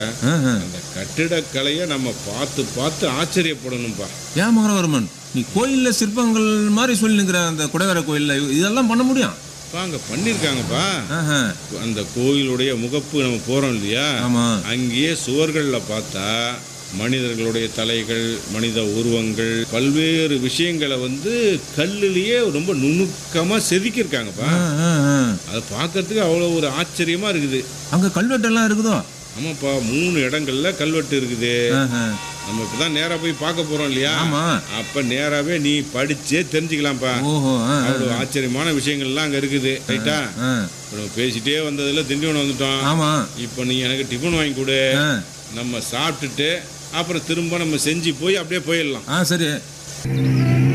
ஆஹா. அந்த கட்டிடக்கலையை நம்ம பார்த்து பார்த்து ஆச்சரியப்படணும்ப்பா ஏன் மகரவர்மன் நீ கோயில்ல சிற்பங்கள் மாதிரி சொல்லினுக்கிற அந்த குடைவர கோயில்ல இதெல்லாம் பண்ண முடியும் அப்பா அங்கே பண்ணியிருக்காங்கப்பா ஆஹா. அந்த கோயிலுடைய முகப்பு நம்ம போகிறோம் இல்லையா ஆமா அங்கேயே சுவர்களில் பார்த்தா மனிதர்களுடைய தலைகள் மனித உருவங்கள் பல்வேறு விஷயங்களை வந்து கல்லுலேயே ரொம்ப நுணுக்கமாக செதுக்கியிருக்காங்கப்பா ஆ, ஆ, ஆ. அதை பார்க்கறதுக்கு அவ்வளோ ஒரு ஆச்சரியமாக இருக்குது அங்க கல்வெட்டெல்லாம் இருக்குதோ ஆமாப்பா மூணு இடங்கள்ல கல்வெட்டு இருக்குது ஆஹா. நம்ம இப்போ தான் நேராக போய் பார்க்க போகிறோம் இல்லையா ஆமா அப்போ நேராகவே நீ படிச்சே தெரிஞ்சுக்கலாம்ப்பா ஓஹோ ஆ, ஆ. அவ்வளோ ஆச்சரியமான விஷயங்கள்லாம் அங்கே இருக்குது ரைட்டா ஆ. இப்போ நம்ம பேசிட்டே வந்ததில் திண்டிவனம் வந்துட்டோம் ஆமா இப்போ நீ எனக்கு டிஃபன் வாங்கி கொடு ஆ. நம்ம சாப்பிட்டுட்டு அப்புறம் திரும்ப நம்ம செஞ்சு போய் அப்படியே போயிடலாம் ஆ சரி